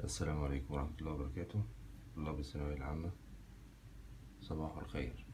السلام عليكم ورحمة الله وبركاته طلاب الثانوية العامة صباح الخير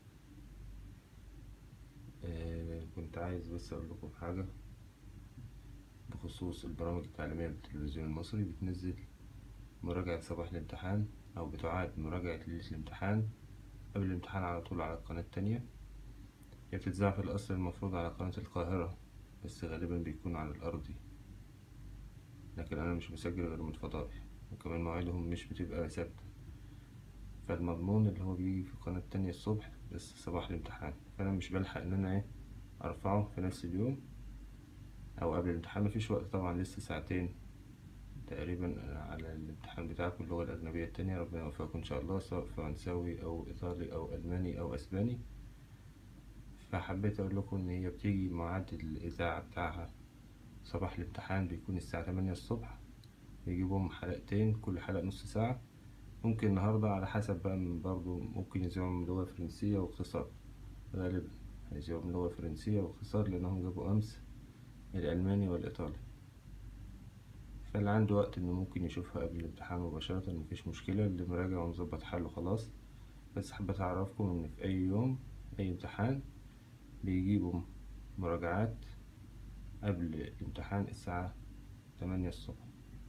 آه كنت عايز بس أقول لكم حاجة بخصوص البرامج التعليمية بالتلفزيون المصري بتنزل مراجعة صباح الامتحان أو بتعاد مراجعة ليلة الامتحان قبل الامتحان على طول على القناة التانية هي بتتذاع في الأصل المفروض على قناة القاهرة بس غالبا بيكون على الأرضي لكن أنا مش مسجل غير من فضائي وكمان مواعيدهم مش بتبقى ثابتة فالمضمون اللي هو بيجي في القناة التانية الصبح بس صباح الامتحان فأنا مش بلحق إن أنا إيه أرفعه في نفس اليوم أو قبل الامتحان مفيش وقت طبعا لسه ساعتين تقريبا على الامتحان بتاعكم اللغة الأجنبية التانية ربنا يوفقكم إن شاء الله سواء فرنساوي أو إيطالي أو ألماني أو أسباني فحبيت أقول لكم إن هي بتيجي ميعاد الإذاعة بتاعها صباح الامتحان بيكون الساعة تمانية الصبح يجيبهم حلقتين كل حلقة نص ساعة ممكن النهاردة على حسب بقى من برضه ممكن يذيعوا لغة فرنسية واقتصاد غالبا هيذيعوا لغة فرنسية واقتصاد لأنهم جابوا أمس الألماني والإيطالي فاللي عنده وقت إنه ممكن يشوفها قبل الامتحان مباشرة مفيش مشكلة اللي مراجع ومظبط حاله خلاص بس حبيت أعرفكم إن في أي يوم أي امتحان بيجيبوا مراجعات قبل الامتحان الساعة تمانية الصبح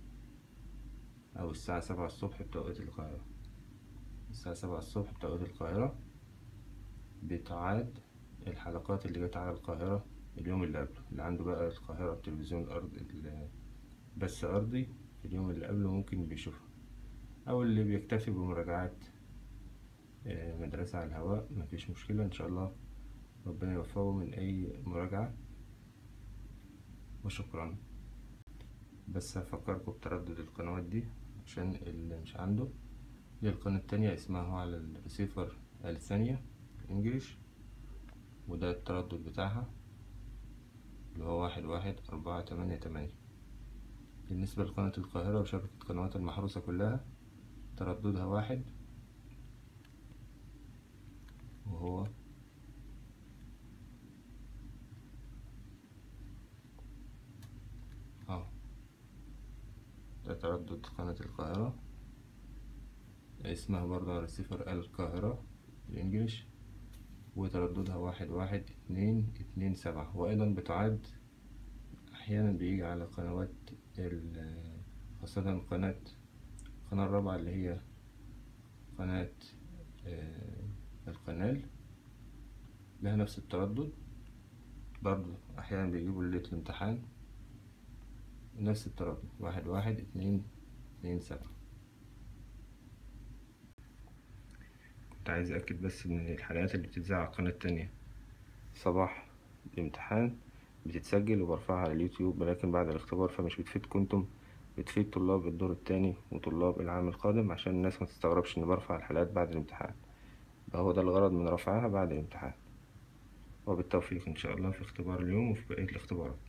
أو الساعة سبعة الصبح بتوقيت القاهرة الساعة سبعة الصبح بتوقيت القاهرة بتعاد الحلقات اللي جت على القاهرة اليوم اللي قبله اللي عنده بقى القاهرة التلفزيون الأرض بس أرضي في اليوم اللي قبله ممكن بيشوفها أو اللي بيكتفي بمراجعات مدرسة على الهواء مفيش مشكلة إن شاء الله ربنا يوفقه من أي مراجعة وشكرا بس هفكركم بتردد القنوات دي عشان اللي مش عنده دي القناة التانية اسمها على الريسيفر الثانية انجليش وده التردد بتاعها اللي هو واحد واحد أربعة تمانية تمانية بالنسبة لقناة القاهرة وشبكة قنوات المحروسة كلها ترددها واحد وهو اه ده تردد قناة القاهرة اسمها برضه ريسيفر القاهرة الإنجليش وترددها واحد واحد اتنين اتنين سبعة وأيضا بتعد أحيانا بيجي على قنوات خاصة قناة القناة الرابعة اللي هي قناة القنال لها نفس التردد برضه أحيانا بيجيبوا ليلة الامتحان نفس التردد واحد واحد اتنين اتنين سبعة كنت عايز أكد بس إن الحلقات اللي بتتذاع على القناة التانية صباح الامتحان بتتسجل وبرفعها على اليوتيوب ولكن بعد الاختبار فمش بتفيدكم انتم بتفيد طلاب الدور التاني وطلاب العام القادم عشان الناس ما تستغربش إني برفع الحلقات بعد الامتحان هو ده الغرض من رفعها بعد الامتحان وبالتوفيق إن شاء الله في اختبار اليوم وفي بقية الاختبارات